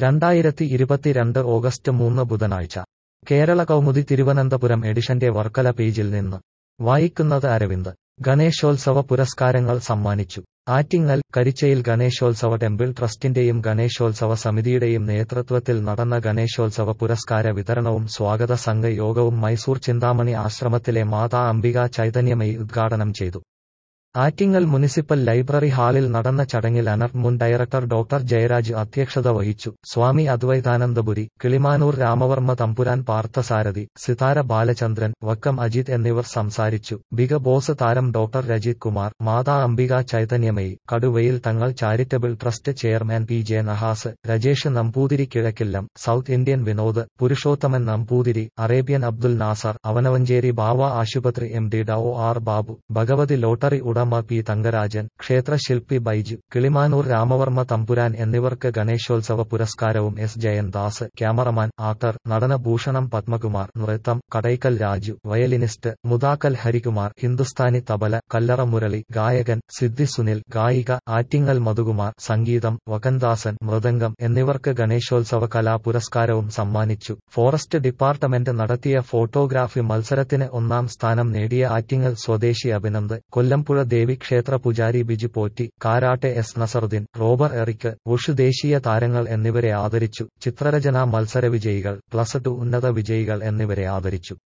രണ്ടായിരത്തി ഇരുപത്തിരണ്ട് ഓഗസ്റ്റ് മൂന്ന് ബുധനാഴ്ച കേരള കൗമുദി തിരുവനന്തപുരം എഡിഷന്റെ വർക്കല പേജിൽ നിന്ന് വായിക്കുന്നത് അരവിന്ദ് ഗണേശോത്സവ പുരസ്കാരങ്ങൾ സമ്മാനിച്ചു ആറ്റിങ്ങൽ കരിച്ചയിൽ ഗണേശോത്സവ ടെമ്പിൾ ട്രസ്റ്റിന്റെയും ഗണേശോത്സവ സമിതിയുടെയും നേതൃത്വത്തിൽ നടന്ന ഗണേശോത്സവ പുരസ്കാര വിതരണവും സ്വാഗത സംഘ യോഗവും മൈസൂർ ചിന്താമണി ആശ്രമത്തിലെ മാതാ അംബിക ചൈതന്യമയി ഉദ്ഘാടനം ചെയ്തു ആറ്റിങ്ങൽ മുനിസിപ്പൽ ലൈബ്രറി ഹാളിൽ നടന്ന ചടങ്ങിൽ അനർ മുൻ ഡയറക്ടർ ഡോക്ടർ ജയരാജ് അധ്യക്ഷത വഹിച്ചു സ്വാമി അദ്വൈതാനന്ദപുരി കിളിമാനൂർ രാമവർമ്മ തമ്പുരാൻ പാർത്ഥസാരഥി സിതാര ബാലചന്ദ്രൻ വക്കം അജിത് എന്നിവർ സംസാരിച്ചു ബിഗ ബോസ് താരം ഡോക്ടർ രജിത് കുമാർ മാതാ അംബിക ചൈതന്യമയി കടുവയിൽ Thangal charitable trust chairman P J Nahas Rajesh Namboothiri Kizhakkillam south Indian Vinod Purushothaman Namboothiri Arabian Abdul Nasar Avanavancheri Bava ആശുപത്രി എം ഡി ഡ ഒ ആർ ബാബു ഭഗവതി ലോട്ടറി ഉടമ പി തങ്കരാജൻ ക്ഷേത്രശില്പി ബൈജു കിളിമാനൂർ രാമവർമ്മ തമ്പുരാൻ എന്നിവർക്ക് ഗണേശോത്സവ പുരസ്കാരവും എസ് ജയൻദാസ് ക്യാമറമാൻ ആക്ടർ നടനഭൂഷണം പത്മകുമാർ നൃത്തം കടൈക്കൽ രാജു വയലിനിസ്റ്റ് മുതാക്കൽ ഹരികുമാർ ഹിന്ദുസ്ഥാനി തബല കല്ലറ മുരളി ഗായകൻ സിദ്ധി സുനിൽ ഗായിക ആറ്റിങ്ങൽ മധുകുമാർ സംഗീതം വകന്ദാസൻ മൃദംഗം എന്നിവർക്ക് ഗണേശോത്സവ കലാ പുരസ്കാരവും സമ്മാനിച്ചു ഫോറസ്റ്റ് ഡിപ്പാർട്ട്മെന്റ് നടത്തിയ ഫോട്ടോഗ്രാഫി മത്സരത്തിന് ഒന്നാം സ്ഥാനം നേടിയ ആറ്റിങ്ങൽ സ്വദേശി അഭിനന്ദ് കൊല്ലംപുഴ ദേവി ക്ഷേത്ര പൂജാരി Biju Potti karate S Nasarudheen Robert Eric wushu ദേശീയ താരങ്ങൾ എന്നിവരെ ആദരിച്ചു ചിത്രരചനാ മത്സര വിജയികൾ പ്ലസ് ടു ഉന്നത വിജയികൾ എന്നിവരെ ആദരിച്ചു